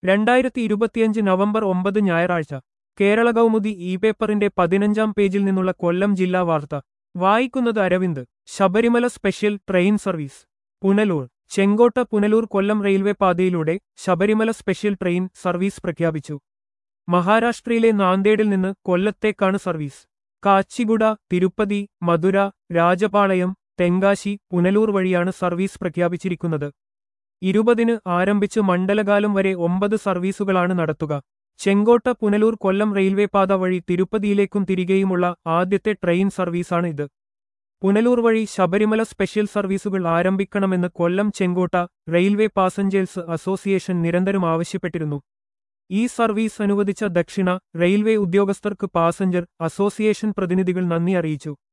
രണ്ടായിരത്തി ഇരുപത്തിയഞ്ച് നവംബർ ഒമ്പത് ഞായറാഴ്ച കേരള കൗമുദി ഇ പേപ്പറിന്റെ പതിനഞ്ചാം പേജിൽ നിന്നുള്ള കൊല്ലം ജില്ലാ വാർത്ത വായിക്കുന്നത് Aravind Sabarimala special train service Punalur Chenkotta Punalur Kollam railway പാതയിലൂടെ ശബരിമല സ്പെഷ്യൽ ട്രെയിൻ സർവീസ് പ്രഖ്യാപിച്ചു മഹാരാഷ്ട്രയിലെ നാന്ദേഡിൽ നിന്ന് കൊല്ലത്തേക്കാണ് സർവീസ് കാച്ചിഗുഡ തിരുപ്പതി മധുര രാജപാളയം തെങ്കാശി പുനലൂർ വഴിയാണ് സർവീസ് പ്രഖ്യാപിച്ചിരിക്കുന്നത് ഇരുപതിന് ആരംഭിച്ച് മണ്ഡലകാലം വരെ ഒമ്പത് സർവീസുകളാണ് നടത്തുക ചെങ്കോട്ട പുനലൂർ കൊല്ലം റെയിൽവേ പാത വഴി തിരുപ്പതിയിലേക്കും തിരികെയുമുള്ള ആദ്യത്തെ ട്രെയിൻ സർവീസാണ് ഇത് പുനലൂർ വഴി ശബരിമല സ്പെഷ്യൽ സർവീസുകൾ ആരംഭിക്കണമെന്ന് Kollam Chenkotta railway passengers association നിരന്തരം ആവശ്യപ്പെട്ടിരുന്നു ഈ സർവീസ് അനുവദിച്ച ദക്ഷിണ റെയിൽവേ ഉദ്യോഗസ്ഥർക്ക് പാസഞ്ചർ അസോസിയേഷൻ പ്രതിനിധികൾ നന്ദി അറിയിച്ചു